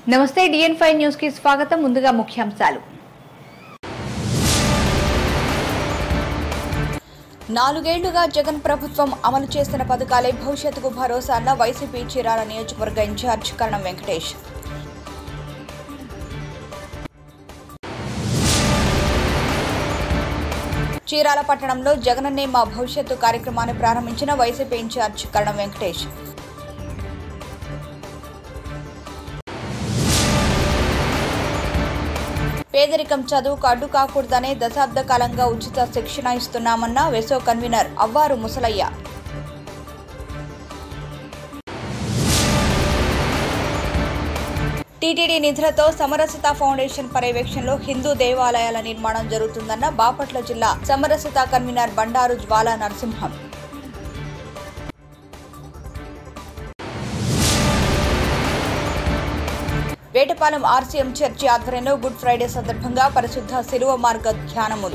నమస్తే డిఎన్ five news కి స్వాగతం ముందుగా ముఖ్యాంశాలు నాలుగేళ్లుగా జగన్ ప్రభుత్వం అమలు చేస్తున్న పథకాలే భవిష్యత్తుకు భరోసా అన్న వైసీపీ చీరాల నియోజకవర్గ ఇన్ఛార్జ్ కరణం వెంకటేష్ చీరాల పట్టణంలో జగనన్నే మా భవిష్యత్తు కార్యక్రమాన్ని ప్రారంభించిన వైసీపీ ఇన్ఛార్జ్ కరణం వెంకటేష్ పేదరికం చదువుకు అడ్డు కాకూడదనే దశాబ్ద కాలంగా ఉచిత శిక్షణ ఇస్తున్నామన్న వెసో కన్వీనర్ అవ్వారు ముసలయ్య టీటీడీ నిధులతో సమరసత ఫౌండేషన్ పర్యవేక్షణలో హిందూ దేవాలయాల నిర్మాణం జరుగుతుందన్న బాపట్ల జిల్లా Samarasata convener Bandaru Jwala Narasimham Vetapalem RCM church ఆధ్వర్యంలో గుడ్ ఫ్రైడే సందర్భంగా పరిశుద్ధ శిలువ మార్గ ధ్యానములు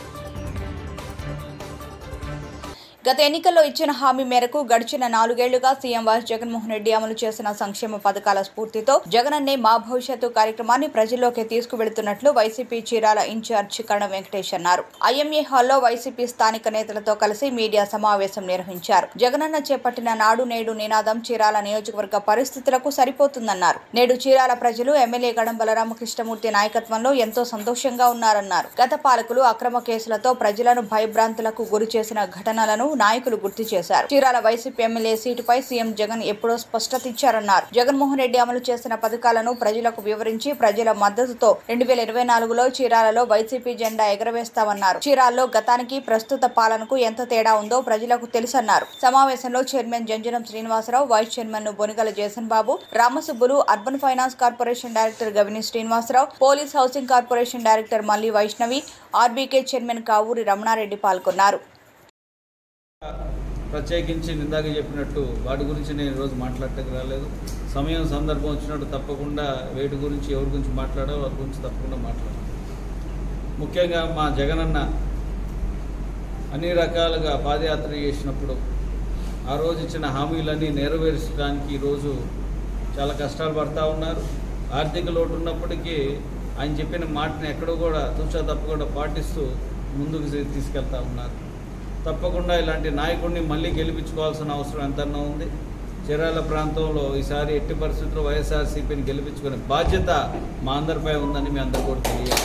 గత ఎన్నికల్లో ఇచ్చిన హామీ మేరకు గడిచిన నాలుగేళ్లుగా సీఎం వైఎస్ జగన్మోహన్ రెడ్డి అమలు చేసిన సంక్షేమ పథకాల స్ఫూర్తితో జగనన్నే మా భవిష్యత్తు కార్యక్రమాన్ని ప్రజల్లోకి తీసుకువెళుతున్నట్లు వైసీపీ చీరాల ఇన్ఛార్జ్ కరణ వెంకటేష్ అన్నారు ఐఎంఏ హాల్లో వైసీపీ స్థానిక నేతలతో కలిసి మీడియా సమావేశం నిర్వహించారు జగనన్న చేపట్టిన నాడు నేడు నినాదం చీరాల నియోజకవర్గ పరిస్థితులకు సరిపోతుందన్నారు నేడు చీరాల ప్రజలు ఎమ్మెల్యే గడం బలరామకృష్ణమూర్తి నాయకత్వంలో ఎంతో సంతోషంగా ఉన్నారన్నారు గత పాలకులు అక్రమ కేసులతో ప్రజలను భయభ్రాంతులకు గురి చేసిన ఘటనలను నాయకులు గుర్తు చేశారు చీరాల వైసీపీ ఎమ్మెల్యే సీటుపై సీఎం జగన్ ఎప్పుడో స్పష్టత ఇచ్చారన్నారు జగన్మోహన్ రెడ్డి అమలు చేసిన పథకాలను ప్రజలకు వివరించి ప్రజల మద్దతుతో రెండు వేల ఇరవై నాలుగులో చీరాలలో వైసీపీ జెండా ఎగరవేస్తామన్నారు చీరాల్లో గతానికి ప్రస్తుత పాలనకు ఎంత తేడా ఉందో ప్రజలకు తెలుసన్నారు సమావేశంలో chairman Janjanam Srinivasarao vice chairman Bonigala Jason Babu Ramasubbulu urban finance corporation director Gavini Srinivasarao police housing corporation director Malli Vaishnavi RBK chairman Kavuri Ramanareddy పాల్గొన్నారు ప్రత్యేకించి ఇందాక చెప్పినట్టు వాటి గురించి నేను ఈరోజు మాట్లాడటానికి రాలేదు సమయం సందర్భం వచ్చినట్టు తప్పకుండా వేటి గురించి ఎవరి గురించి మాట్లాడాలో వాటి గురించి తప్పకుండా మాట్లాడాలి ముఖ్యంగా మా జగనన్న అన్ని రకాలుగా పాదయాత్ర చేసినప్పుడు ఆ రోజు ఇచ్చిన హామీలన్నీ నెరవేర్చడానికి ఈరోజు చాలా కష్టాలు పడతా ఉన్నారు ఆర్థిక లోటు ఉన్నప్పటికీ ఆయన చెప్పిన మాటని ఎక్కడో కూడా తూచా తప్పకుండా పాటిస్తూ ముందుకు తీసుకెళ్తా ఉన్నారు తప్పకుండా ఇలాంటి నాయకుడిని మళ్ళీ గెలిపించుకోవాల్సిన అవసరం ఎంతన్నా ఉంది చీరాల ప్రాంతంలో ఈసారి ఎట్టి పరిస్థితుల్లో వైఎస్ఆర్సీపీని గెలిపించుకునే బాధ్యత మా అందరిపై ఉందని మీ అందరు కూడా తెలియాలి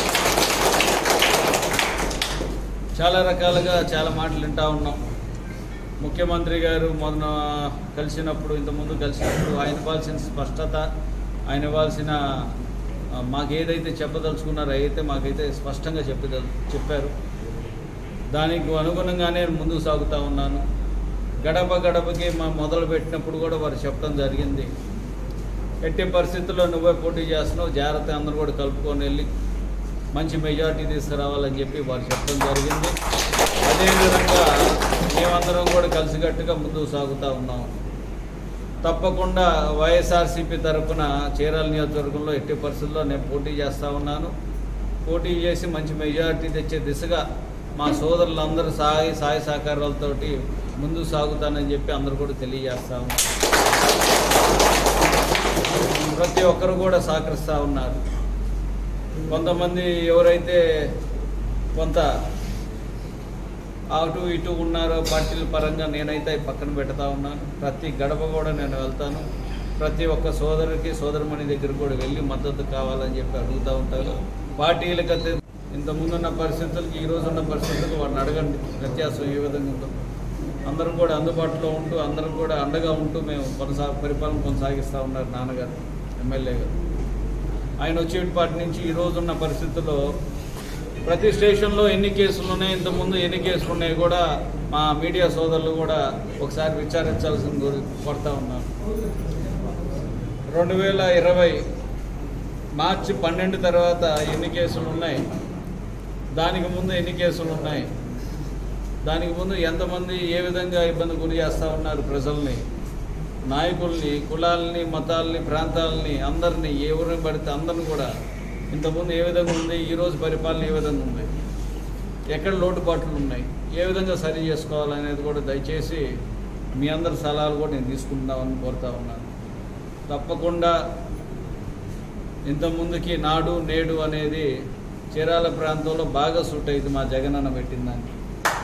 చాలా రకాలుగా చాలా మాటలు వింటా ఉన్నాం ముఖ్యమంత్రి గారు మొన్న కలిసినప్పుడు ఇంతకుముందు కలిసినప్పుడు ఆయన ఇవ్వాల్సిన స్పష్టత ఆయన ఇవ్వాల్సిన ఆ, మాకు ఏదైతే చెప్పదలుచుకున్నారో అయితే మాకైతే స్పష్టంగా చెప్పదలు చెప్పారు దానికి అనుగుణంగానే నేను ముందుకు సాగుతూ ఉన్నాను గడప గడపకి మా మొదలు పెట్టినప్పుడు కూడా వారు చెప్పడం జరిగింది ఎట్టి పరిస్థితుల్లో నువ్వే పోటీ చేస్తున్నావు జాగ్రత్త అందరూ కూడా కలుపుకొని వెళ్ళి మంచి మెజార్టీ తీసుకురావాలని చెప్పి వారు చెప్పడం జరిగింది అదేవిధంగా మేమందరం కూడా కలిసికట్టుగా ముందుకు సాగుతూ ఉన్నాం తప్పకుండా వైఎస్ఆర్సీపీ తరఫున చీరాల నియోజకవర్గంలో ఎట్టి పరిస్థితుల్లో నేను పోటీ చేస్తూ ఉన్నాను పోటీ చేసి మంచి మెజారిటీ తెచ్చే దిశగా మా సోదరులందరూ సాయ సాయ సహకారాలతోటి ముందుకు సాగుతానని చెప్పి అందరూ కూడా తెలియజేస్తా ఉన్నారు ప్రతి ఒక్కరు కూడా సహకరిస్తూ ఉన్నారు కొంతమంది ఎవరైతే కొంత అటు ఇటు ఉన్నారో పార్టీల పరంగా నేనైతే అవి పక్కన పెడతా ఉన్నాను ప్రతి గడప కూడా నేను వెళ్తాను ప్రతి ఒక్క సోదరుడికి సోదరుమణి దగ్గర కూడా వెళ్ళి మద్దతు కావాలని చెప్పి అడుగుతూ ఉంటారు పార్టీలకు అతే ఇంత ముందున్న పరిస్థితులకి ఈ రోజు ఉన్న పరిస్థితులకు వాడిని అడగండి వ్యత్యాసం ఏ విధంగా ఉందో అందరం కూడా అందుబాటులో ఉంటూ అందరం కూడా అండగా ఉంటూ మేము కొనసా పరిపాలన కొనసాగిస్తూ ఉన్నారు నాన్నగారు ఎమ్మెల్యే గారు ఆయన వచ్చేపాటి నుంచి ఈ రోజున్న పరిస్థితుల్లో ప్రతి స్టేషన్లో ఎన్ని కేసులు ఉన్నాయి ఇంతకుముందు ఎన్ని కేసులు ఉన్నాయి కూడా మా మీడియా సోదరులు కూడా ఒకసారి విచారించాల్సిన కోరి కోరుతా ఉన్నాను రెండు వేల ఇరవై మార్చి పన్నెండు తర్వాత ఎన్ని కేసులు ఉన్నాయి దానికి ముందు ఎన్ని కేసులు ఉన్నాయి దానికి ముందు ఎంతమంది ఏ విధంగా ఇబ్బంది గురి చేస్తూ ఉన్నారు ప్రజల్ని నాయకుల్ని కులాలని మతాలని ప్రాంతాలని అందరినీ ఎవరిని పడితే అందరిని కూడా ఇంతకుముందు ఏ విధంగా ఉంది ఈరోజు పరిపాలన ఏ విధంగా ఉంది ఎక్కడ లోటుపాట్లు ఉన్నాయి ఏ విధంగా సరి చేసుకోవాలనేది కూడా దయచేసి మీ అందరి సలహాలు కూడా నేను తీసుకుందామని కోరుతా ఉన్నాను తప్పకుండా ఇంత ముందుకి నాడు నేడు అనేది చీరాల ప్రాంతంలో బాగా సూట్ అయింది మా జగనన్న పెట్టిన దానికి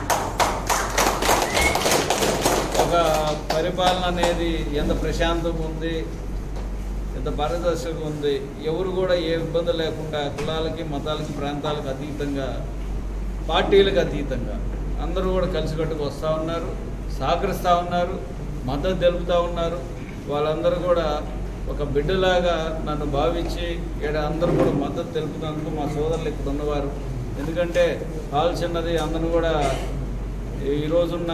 ఒక పరిపాలన అనేది ఎంత ప్రశాంతంగా ఉంది ఎంత పారదర్శకంగా ఉంది ఎవరు కూడా ఏ ఇబ్బంది లేకుండా కులాలకి మతాలకి ప్రాంతాలకు అతీతంగా పార్టీలకు అతీతంగా అందరూ కూడా కలిసికట్టుకు వస్తూ ఉన్నారు సహకరిస్తూ ఉన్నారు మద్దతు తెలుపుతూ ఉన్నారు వాళ్ళందరూ కూడా ఒక బిడ్డలాగా నన్ను భావించి ఇక్కడ అందరూ కూడా మద్దతు తెలుపుతున్నందుకు మా సోదరులు ఇక్కడ ఉన్నవారు ఎందుకంటే హాల్ చిన్నది అందరూ కూడా ఈ రోజున్న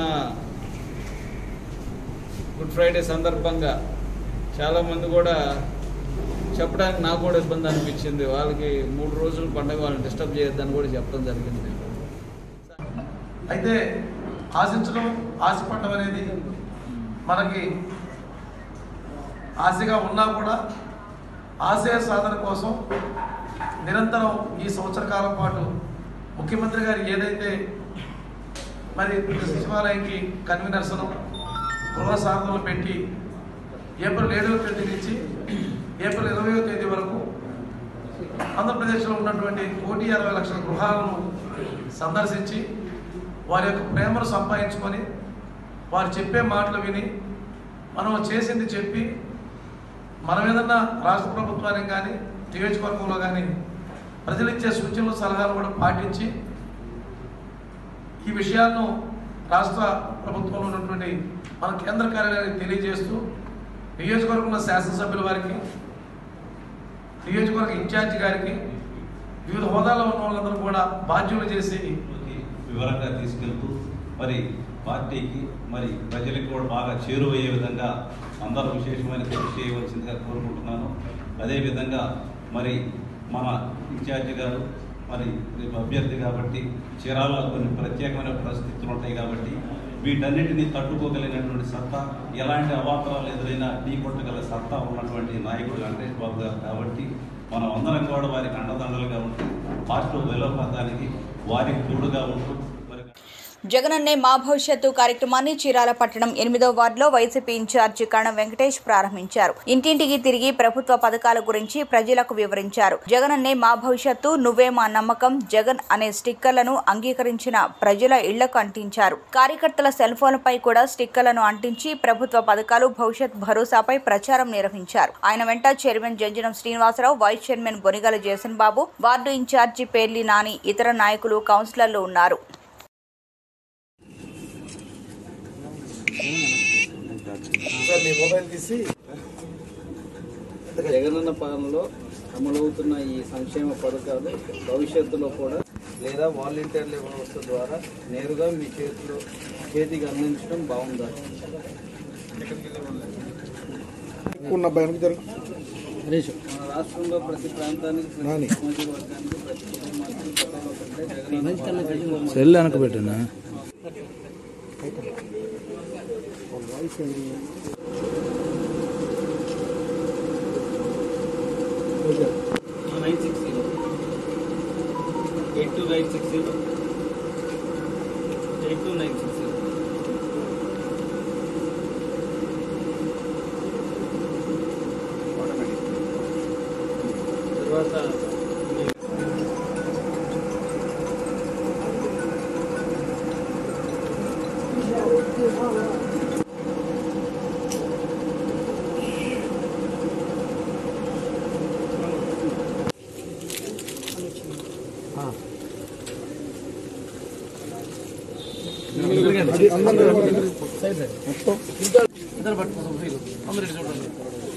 గుడ్ ఫ్రైడే సందర్భంగా చాలామంది కూడా చెప్పడానికి నాకు కూడా ఇబ్బంది అనిపించింది వాళ్ళకి మూడు రోజులు పండగ వాళ్ళని డిస్టర్బ్ చేయొద్దని కూడా చెప్పడం జరిగింది అయితే ఆశించడం ఆశపడడం అనేది మనకి ఆశగా ఉన్నా కూడా ఆశయ సాధన కోసం నిరంతరం ఈ సంవత్సర కాలం పాటు ముఖ్యమంత్రి గారు ఏదైతే మరి సచివాలయంకి కన్వీనర్స్ను గృహ సాధనలు పెట్టి ఏప్రిల్ ఏడవ తేదీ నుంచి ఏప్రిల్ ఇరవయో తేదీ వరకు ఆంధ్రప్రదేశ్లో ఉన్నటువంటి కోటి అరవై లక్షల గృహాలను సందర్శించి వారి యొక్క ప్రేమను సంపాదించుకొని వారు చెప్పే మాటలు విని మనం చేసింది చెప్పి మనం ఏదన్నా రాష్ట్ర ప్రభుత్వానికి కానీ నియోజకవర్గంలో కానీ ప్రజలు ఇచ్చే సూచనలు సలహాలు కూడా పాటించి ఈ విషయాలను రాష్ట్ర ప్రభుత్వంలో ఉన్నటువంటి మన కేంద్ర కార్యాలయానికి తెలియజేస్తూ నియోజకవర్గంలో శాసనసభ్యుల వారికి నియోజకవర్గ ఇన్ఛార్జి గారికి వివిధ హోదాలో ఉన్న వాళ్ళందరూ కూడా బాధ్యులు చేసి కి వివరంగా తీసుకెళ్తూ మరి పార్టీకి మరి ప్రజలకు కూడా బాగా చేరువయ్యే విధంగా అందరూ విశేషమైన కృషి చేయవలసిందిగా కోరుకుంటున్నాను అదేవిధంగా మరి మన ఇన్ఛార్జి గారు మరి రేపు అభ్యర్థి కాబట్టి చీరాలలో కొన్ని ప్రత్యేకమైన పరిస్థితులు ఉంటాయి కాబట్టి వీటన్నిటిని తట్టుకోగలిగినటువంటి సత్తా ఎలాంటి అవాంతరాలు ఎదురైనా ఢీ కొట్టగల సత్తా ఉన్నటువంటి నాయకుడు వెంకటేష్ బాబు గారు కాబట్టి మనం అందరం కూడా వారికి అండదండలుగా ఉంటూ పార్టీ బలోపేతానికి వారికి తోడుగా ఉంటూ మరి జగనన్నే మా భవిష్యత్తు కార్యక్రమాన్ని చీరాల పట్టణం ఎనిమిదో వార్డులో వైసీపీ ఇన్ఛార్జి కణం వెంకటేష్ ప్రారంభించారు ఇంటింటికి తిరిగి ప్రభుత్వ పథకాల గురించి ప్రజలకు వివరించారు జగనన్నే మా భవిష్యత్తు నువ్వే మా నమ్మకం జగన్ అనే స్టిక్కర్లను అంగీకరించిన ప్రజల ఇళ్లకు అంటించారు కార్యకర్తల సెల్ ఫోన్లపై కూడా స్టిక్కర్లను అంటించి ప్రభుత్వ పథకాలు భవిష్యత్ భరోసాపై ప్రచారం నిర్వహించారు ఆయన వెంట chairman Janjanam Srinivasarao vice chairman Bonigala Jason Babu ward incharge Perli Nani ఇతర నాయకులు కౌన్సిలర్లు ఉన్నారు సార్ మీ మొబైల్ తీసి జగనన్న పాలనలో అమలవుతున్న ఈ సంక్షేమ పథకాలు భవిష్యత్తులో కూడా లేదా వాలంటీర్ల వ్యవస్థ ద్వారా నేరుగా మీ చేతిలో చేతికి అందించడం బాగుందా ఉన్న భయానికి జరుగు మన రాష్ట్రంలో ప్రతి ప్రాంతానికి ప్రతి నాని. నియోజకవర్గానికి ప్రతి కుటుంబానికి ప్రతి ఒక్కటే జగనన్న పాలన సెల్ వెనక పెట్టినా nine six zero eight two nine six zero eight two nine six zero తర్వాత ఇద్దరు పట్టుకోండి మీరు అందరు ఇటు చూడండి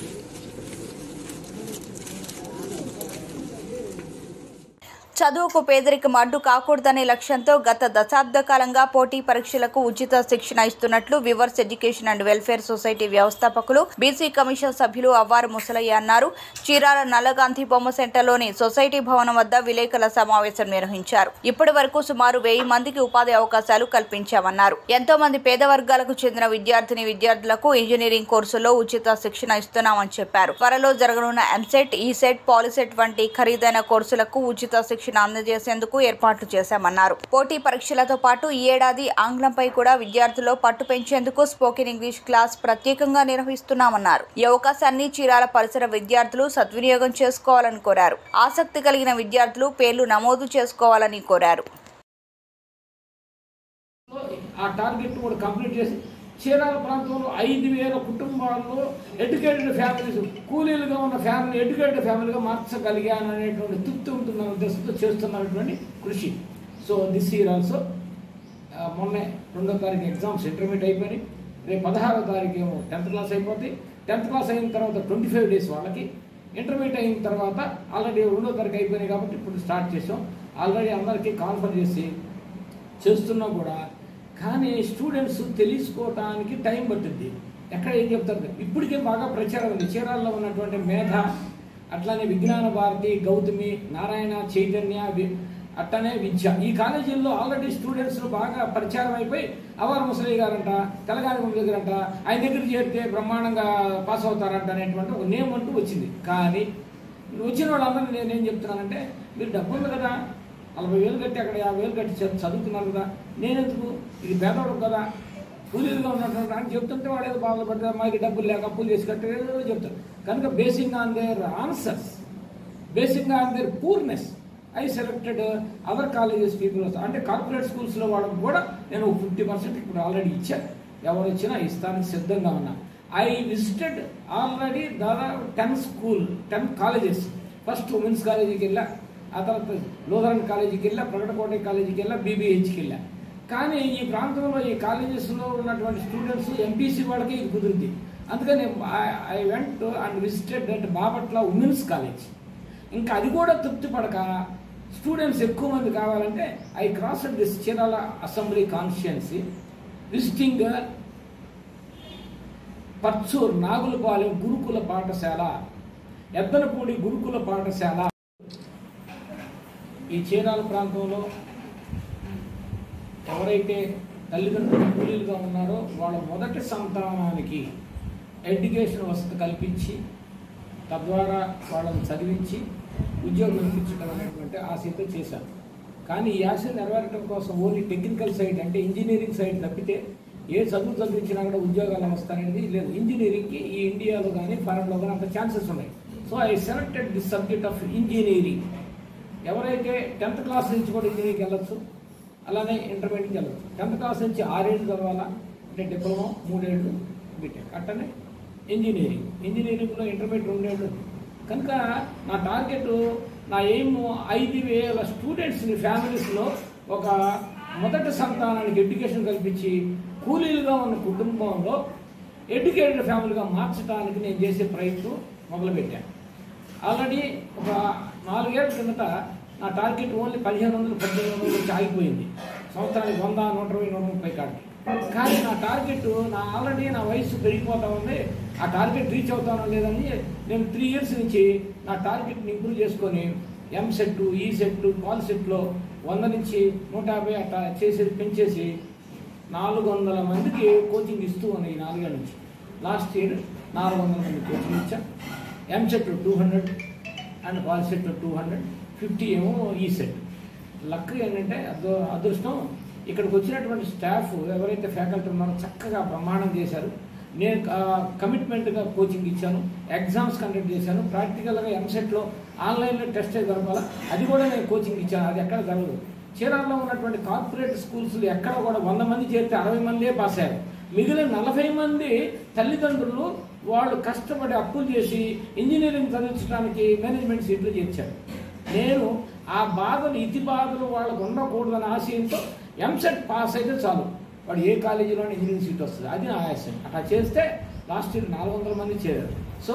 చదువుకు పేదరికం అడ్డు కాకూడదనే లక్ష్యంతో గత దశాబ్ద కాలంగా పోటీ పరీక్షలకు ఉచిత శిక్షణ ఇస్తున్నట్లు weavers education and welfare society వ్యవస్థాపకులు బీసీ కమిషన్ సభ్యులు అవ్వారు ముసలయ్య అన్నారు చీరాల నల్లగాంధీ బొమ్మ సెంటర్లోని సొసైటీ భవనం వద్ద విలేకరుల సమావేశం నిర్వహించారు ఇప్పటి వరకు సుమారు వెయ్యి మందికి ఉపాధి అవకాశాలు కల్పించామన్నారు ఎంతో మంది పేద వర్గాలకు చెందిన విద్యార్థిని విద్యార్థులకు ఇంజనీరింగ్ కోర్సుల్లో ఉచిత శిక్షణ ఇస్తున్నామని చెప్పారు త్వరలో జరగనున్న ఎంసెట్ ఈసెట్ పాలిసెట్ వంటి ఖరీదైన కోర్సులకు ఉచిత శిక్షణ శిక్షణ అందజేసేందుకు ఏర్పాట్లు చేశామన్నారు పోటీ పరీక్షలతో పాటు ఈ ఏడాది ఆంగ్లంపై కూడా విద్యార్థుల్లో పట్టు పెంచేందుకు స్పోకెన్ ఇంగ్లీష్ క్లాస్ ప్రత్యేకంగా నిర్వహిస్తున్నామన్నారు ఈ అవకాశాన్ని చీరాల పరిసర విద్యార్థులు సద్వినియోగం చేసుకోవాలని కోరారు ఆసక్తి కలిగిన విద్యార్థులు పేర్లు నమోదు చేసుకోవాలని కోరారు ఆ టార్గెట్ కూడా కంప్లీట్ చేసి చీరాల ప్రాంతంలో ఐదు వేల కుటుంబాల్లో ఎడ్యుకేటెడ్ ఫ్యామిలీస్ కూలీలుగా ఉన్న ఫ్యామిలీ ఎడ్యుకేటెడ్ ఫ్యామిలీగా మార్చగలిగాను అనేటువంటి తృప్తి ఉంటున్న ఉద్దేశంతో చేస్తున్నటువంటి కృషి సో దిస్ ఇయర్ ఆల్సో మొన్నే రెండో తారీఖు ఎగ్జామ్స్ ఇంటర్మీడియట్ అయిపోయినాయి రేపు పదహారో తారీఖు ఏమో టెన్త్ క్లాస్ అయిపోతాయి టెన్త్ క్లాస్ అయిన తర్వాత ట్వంటీ ఫైవ్ డేస్ వాళ్ళకి ఇంటర్మీడియట్ అయిన తర్వాత ఆల్రెడీ రెండో తారీఖు అయిపోయినాయి కాబట్టి ఇప్పుడు స్టార్ట్ చేసాం ఆల్రెడీ అందరికీ కాన్ఫర్ చేసి చేస్తున్నా కూడా కానీ స్టూడెంట్స్ తెలుసుకోవటానికి టైం పట్టుద్ది ఎక్కడ ఏం చెప్తారు ఇప్పటికే బాగా ప్రచారం ఉంది చీరాల్లో ఉన్నటువంటి మేధ అట్లానే విజ్ఞాన భారతి గౌతమి నారాయణ చైతన్య వి- అట్టనే విద్య ఈ కాలేజీల్లో ఆల్రెడీ స్టూడెంట్స్ బాగా ప్రచారం అయిపోయి అవార్ ముసలి గారంట తెలంగాణ దగ్గరంట ఆయన దగ్గరికి చేరితే బ్రహ్మాండంగా పాస్ అవుతారంట అనేటువంటి ఒక నేమ్ అంటూ వచ్చింది కానీ వచ్చిన వాళ్ళందరూ నేను ఏం చెప్తున్నానంటే మీరు డబ్బు ఉంది కదా నలభై వేలు కట్టి అక్కడ యాభై వేలు కట్టి చదువు- చదువుతున్నారు కదా నేనెందుకు ఇది పేదవాడు కదా కూలీలుగా ఉన్నటువంటి అని చెప్తుంటే వాడు ఏదో బాధపడతారు మాకు డబ్బులు లేక అప్పులు చేసి కట్టే చెప్తారు కనుక basing on their answers basing on their poorness I selected other colleges people అంటే కార్పొరేట్ స్కూల్స్లో వాళ్ళకి కూడా నేను ఫిఫ్టీ పర్సెంట్ ఇప్పుడు ఆల్రెడీ ఇచ్చాను ఎవరు వచ్చినా ఇస్తానికి సిద్ధంగా ఉన్నా ఐ విజిటెడ్ ఆల్రెడీ దాదాపు ten school ten colleges first womens కాలేజీకి వెళ్ళా ఆ తర్వాత లూథరన్ కాలేజీకి వెళ్ళా ప్రకటకోట కాలేజీకి వెళ్ళా బీబీహెచ్కి వెళ్ళా కానీ ఈ ప్రాంతంలో ఈ కాలేజెస్లో ఉన్నటువంటి స్టూడెంట్స్ ఎంపీసీ వాళ్ళకి ఇది కుదిరింది అందుకని I went and visited that Bapatla womens college ఇంకా అది కూడా తృప్తి పడక స్టూడెంట్స్ ఎక్కువ మంది కావాలంటే I cross this Chirala assembly constituency visiting Parchur Nagulapalem గురుకుల పాఠశాల ఎద్దనపూడి గురుకుల పాఠశాల ఈ చీరాల ప్రాంతంలో ఎవరైతే తల్లిదండ్రులు కూలీలుగా ఉన్నారో వాళ్ళ మొదటి సంతానానికి ఎడ్యుకేషన్ వసతి కల్పించి తద్వారా వాళ్ళని చదివించి ఉద్యోగం ఇప్పించడం అనేటువంటి ఆశతో చేశాను కానీ ఈ ఆశ నెరవేరడం కోసం ఓన్లీ టెక్నికల్ సైడ్ అంటే ఇంజనీరింగ్ సైడ్ తప్పితే ఏ చదువు చదివించినా కూడా ఉద్యోగాలు వస్తాయనేది లేదు ఇంజనీరింగ్కి ఈ ఇండియాలో కానీ ఫారెన్లో కానీ అంత ఛాన్సెస్ ఉన్నాయి so I selected this subject of engineering ఎవరైతే టెన్త్ క్లాస్ నుంచి కూడా ఇంజనీరింగ్కి వెళ్ళొచ్చు అలానే ఇంటర్మీడియట్కి వెళ్ళొచ్చు టెన్త్ క్లాస్ నుంచి ఆరేళ్ళు చదవాలా అంటే డిప్లొమా మూడేళ్ళు బీటెక్ అట్టనే ఇంజనీరింగ్ ఇంజనీరింగ్లో ఇంటర్మీడియట్ రెండేళ్ళు కనుక నా టార్గెట్ నా ఎయిమ్ ఐదు వేల స్టూడెంట్స్ని ఫ్యామిలీస్లో ఒక మొదటి సంతానానికి ఎడ్యుకేషన్ కల్పించి కూలీలుగా ఉన్న కుటుంబంలో ఎడ్యుకేటెడ్ ఫ్యామిలీగా మార్చడానికి నేను చేసే ప్రయత్నం మొదలుపెట్టాను ఆల్రెడీ ఒక నాలుగేళ్ల కిందట నా టార్గెట్ ఓన్లీ పదిహేను వందలు పద్దెనిమిది వందలు వచ్చి ఆగిపోయింది సంవత్సరానికి వంద నూట ఇరవై నూట ముప్పై కాడికి కానీ నా టార్గెట్ నా ఆల్రెడీ నా వయసు పెరిగిపోతా ఉంది ఆ టార్గెట్ రీచ్ అవుతానో లేదని నేను త్రీ ఇయర్స్ నుంచి నా టార్గెట్ని ఇంప్రూవ్ చేసుకొని ఎం సెట్ ఈ సెట్ కాల్ సెట్లో వంద నుంచి నూట యాభై అట్లా చేసి పెంచేసి నాలుగు వందల మందికి కోచింగ్ ఇస్తూ ఉన్నాయి ఈ నాలుగేళ్ళ నుంచి లాస్ట్ ఇయర్ నాలుగు వందల మంది కోచింగ్ ఇచ్చా ఎంసెట్ టూ హండ్రెడ్ అండ్ కాల్ సెట్ టూ హండ్రెడ్ ఫిఫ్టీ ఏమో ఈ సెట్ లక్ ఏంటంటే అదో అదృష్టం ఇక్కడికి వచ్చినటువంటి స్టాఫ్ ఎవరైతే ఫ్యాకల్టీ ఉన్నారో చక్కగా ప్రమాణం చేశారు నేను కమిట్మెంట్గా కోచింగ్ ఇచ్చాను ఎగ్జామ్స్ కండక్ట్ చేశాను ప్రాక్టికల్గా ఎంసెట్లో ఆన్లైన్లో టెస్ట్ జరపాలా అది కూడా నేను కోచింగ్ ఇచ్చాను అది ఎక్కడ జరగదు చీరాల్లో ఉన్నటువంటి కార్పొరేట్ స్కూల్స్ ఎక్కడ కూడా వంద మంది చేరితే అరవై మందే పాస్ అయ్యారు మిగిలిన నలభై మంది తల్లిదండ్రులు వాళ్ళు కష్టపడి అప్పులు చేసి ఇంజనీరింగ్ చదివించడానికి మేనేజ్మెంట్ సీట్లు చేర్చారు నేను ఆ బాధలు ఇతి బాధలు వాళ్ళకు ఉండకూడదనే ఆశయంతో ఎంసెట్ పాస్ అయితే చాలు వాడు ఏ కాలేజీలోనే ఇంజనీరింగ్ సీట్ వస్తుంది అది నా ఆశయం అట్లా చేస్తే లాస్ట్ ఇయర్ నాలుగు వందల మంది చేరారు సో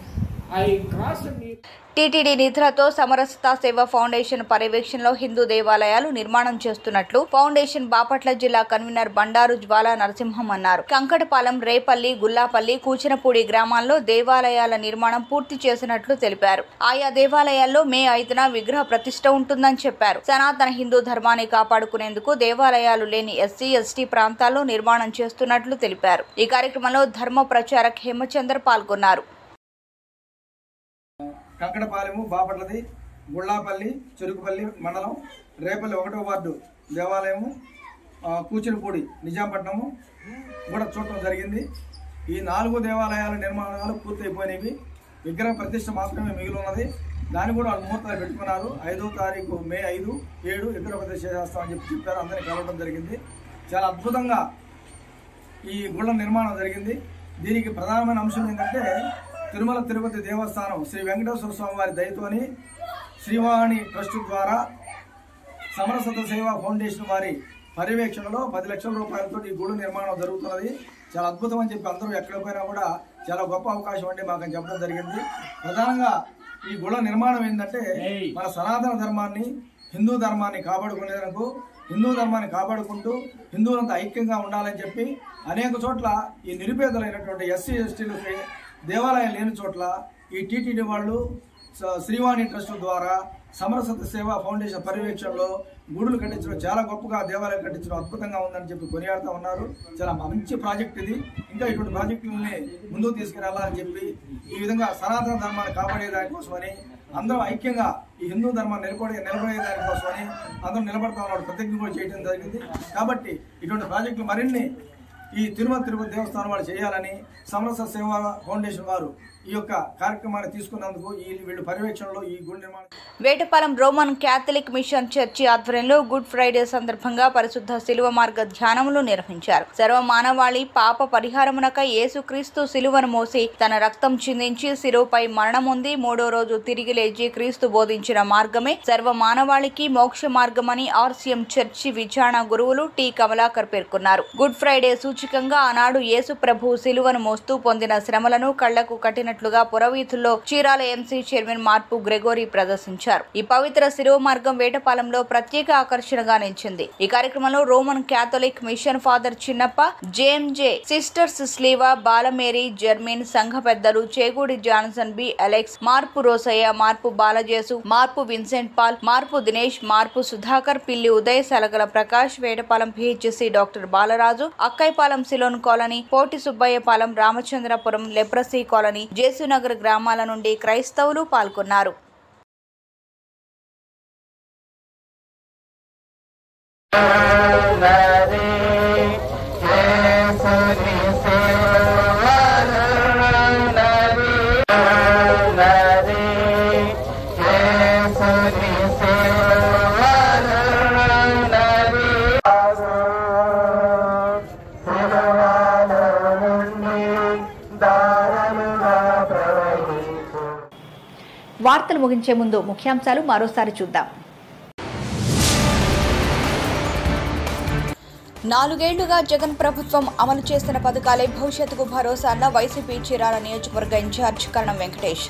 ఐ క్రాస్ టీటీడీ నిధులతో సమరసత సేవ ఫౌండేషన్ పర్యవేక్షణలో హిందూ దేవాలయాలు నిర్మాణం చేస్తున్నట్లు ఫౌండేషన్ బాపట్ల జిల్లా కన్వీనర్ బండారు జ్వాల నరసింహం అన్నారు కంకటపాలెం రేపల్లి గుల్లాపల్లి కూచినపూడి గ్రామాల్లో దేవాలయాల నిర్మాణం పూర్తి చేసినట్లు తెలిపారు ఆయా దేవాలయాల్లో మే ఐదున విగ్రహ ప్రతిష్ట ఉంటుందని చెప్పారు సనాతన హిందూ ధర్మాన్ని కాపాడుకునేందుకు దేవాలయాలు లేని ఎస్సీ ఎస్టీ ప్రాంతాల్లో నిర్మాణం చేస్తున్నట్లు తెలిపారు ఈ కార్యక్రమంలో ధర్మ ప్రచారక్ హేమచందర్ పాల్గొన్నారు కంకడపాలెము బాపట్లది గుళ్ళాపల్లి చెరుకుపల్లి మండలం రేపల్లి ఒకటో వార్డు దేవాలయము ఆ, కూచినపూడి నిజాంపట్నము కూడా చూడటం జరిగింది ఈ నాలుగు దేవాలయాల నిర్మాణాలు పూర్తయిపోయినవి విగ్రహ ప్రతిష్ట మాత్రమే మిగిలి ఉన్నది దాన్ని కూడా వాళ్ళు ముహూర్తాలు పెట్టుకున్నారు ఐదో తారీఖు మే ఐదు ఏడు విగ్రహ ప్రతిష్ట చేస్తామని చెప్పి చెప్పారు అందరినీ కలవడం జరిగింది చాలా అద్భుతంగా ఈ గుళ్ళ నిర్మాణం జరిగింది దీనికి ప్రధానమైన అంశం ఏంటంటే తిరుమల తిరుపతి దేవస్థానం శ్రీ వెంకటేశ్వర స్వామి వారి దయతోని శ్రీవాణి ట్రస్ట్ ద్వారా సమరసత సేవా ఫౌండేషన్ వారి పర్యవేక్షణలో పది లక్షల రూపాయలతో ఈ గుడి నిర్మాణం జరుగుతున్నది చాలా అద్భుతం అని చెప్పి అందరూ ఎక్కడ పోయినా కూడా చాలా గొప్ప అవకాశం అండి మాకు అని చెప్పడం జరిగింది ప్రధానంగా ఈ గుళ్ళ నిర్మాణం ఏంటంటే మన సనాతన ధర్మాన్ని హిందూ ధర్మాన్ని కాపాడుకునేందుకు హిందూ ధర్మాన్ని కాపాడుకుంటూ హిందువులంతా ఐక్యంగా ఉండాలని చెప్పి అనేక చోట్ల ఈ నిరుపేదలైనటువంటి ఎస్సీ ఎస్టీలకి దేవాలయం లేని చోట్ల ఈ టీటీడీ వాళ్ళు స- శ్రీవాణి ట్రస్ట్ ద్వారా సమరసత సేవా ఫౌండేషన్ పర్యవేక్షణలో గుడులు కట్టించడం చాలా గొప్పగా దేవాలయం కట్టించడం అద్భుతంగా ఉందని చెప్పి కొనియాడుతూ ఉన్నారు చాలా మంచి ప్రాజెక్ట్ ఇది ఇంకా ఇటువంటి ప్రాజెక్టులని ముందుకు తీసుకురావాలని చెప్పి ఈ విధంగా సనాతన ధర్మాన్ని కాపాడే దానికోసమని అందరం ఐక్యంగా ఈ హిందూ ధర్మాన్ని నిలబడే నిలబడే దానికోసమని అందరం నిలబడతా ఉన్నాడు ప్రతిజ్ఞ కూడా చేయడం జరిగింది కాబట్టి ఇటువంటి ప్రాజెక్టులు మరిన్ని ఈ తిరుమల తిరుపతి దేవస్థానం వాళ్ళు చేయాలని సమరస సేవా ఫౌండేషన్ వారు ఈ యొక్క కార్యక్రమాన్ని తీసుకున్నందుకు ఈ వీళ్ళు పర్యవేక్షణలో ఈ గుడి నిర్మాణం Vetapalem roman catholic mission church ఆధ్వర్యంలో గుడ్ ఫ్రైడే సందర్భంగా పరిశుద్ధ శిలువ మార్గ ధ్యానములు నిర్వహించారు సర్వ మానవాళి పాప పరిహారమునకై యేసుక్రీస్తు శిలువను మోసి తన రక్తం చిందించి శిలువపై మరణముంది మూడో రోజు తిరిగి లేచి క్రీస్తు బోధించిన మార్గమే సర్వ మానవాళికి మోక్ష మార్గమని ఆర్సీఎం చర్చి విచారణ గురువులు టి కమలాకర్ పేర్కొన్నారు గుడ్ ఫ్రైడే సూచికంగా ఆనాడు యేసు ప్రభు శిలువను మోస్తూ పొందిన శ్రమలను కళ్లకు కట్టినట్లుగా పురవీధుల్లో Chirala MC chairman Marpu Gregory ప్రదర్శించారు ఈ పవిత్ర శిలువ మార్గం వేటపాలెంలో ప్రత్యేక ఆకర్షణగా నిలిచింది ఈ కార్యక్రమంలో roman catholic mission father Chinnappa JMJ sisters Sleeva Balamary Germaine సంఘ పెద్దలు చేగూడి జాన్సన్ బి అలెక్స్ మార్పు రోసయ్య మార్పు బాలజేసు మార్పు విన్సెంట్ పాల్ మార్పు Dinesh Marpu Sudhakar Pilli Uday Salagala Prakash Vetapalem PHC doctor Balaraju Akkaipalem Ceylon colony Poti Subbayyapalem Ramachandrapuram leprosy colony Jesunagar గ్రామాల నుండి క్రైస్తవులు పాల్గొన్నారు వార్తలు ముగించే ముందు ముఖ్యాంశాలు మరోసారి చూద్దాం నాలుగేళ్లుగా జగన్ ప్రభుత్వం అమలు చేసిన పథకాలే భవిష్యత్తుకు భరోసా అన్న వైసీపీ చీరాల నియోజకవర్గ ఇన్ఛార్జ్ కరణం వెంకటేష్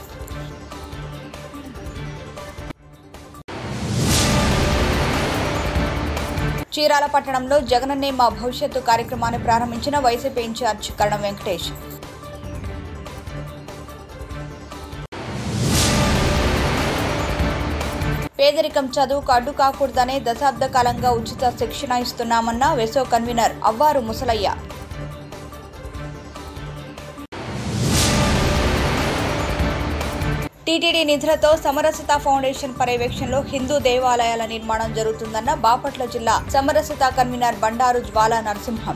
చీరాల పట్టణంలో జగనన్నే మా భవిష్యత్తు కార్యక్రమాన్ని ప్రారంభించిన వైసీపీ ఇన్ఛార్జ్ కరణం వెంకటేష్ పేదరికం చదువుకు అడ్డు కాకూడదనే దశాబ్ద కాలంగా ఉచిత శిక్షణ ఇస్తున్నామన్న వెసో కన్వీనర్ అవ్వారు ముసలయ్య టీటీడీ నిధులతో సమరసత ఫౌండేషన్ పర్యవేక్షణలో హిందూ దేవాలయాల నిర్మాణం జరుగుతుందన్న బాపట్ల జిల్లా Samarasata convener Bandaru Jwala Narasimham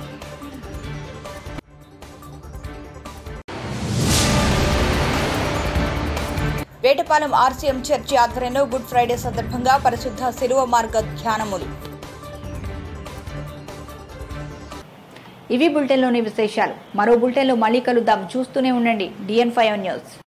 Vetapalem RCM church ఆధ్వర్యంలో గుడ్ ఫ్రైడే సందర్భంగా పరిశుద్ధ శిలువ మార్గ ధ్యానములు ఇవి బులెటిన్లోని విశేషాలు మరో బులెటిన్లో మళ్ళీ కలుద్దాం చూస్తూనే ఉండండి డిఎన్ ఫైవ్ న్యూస్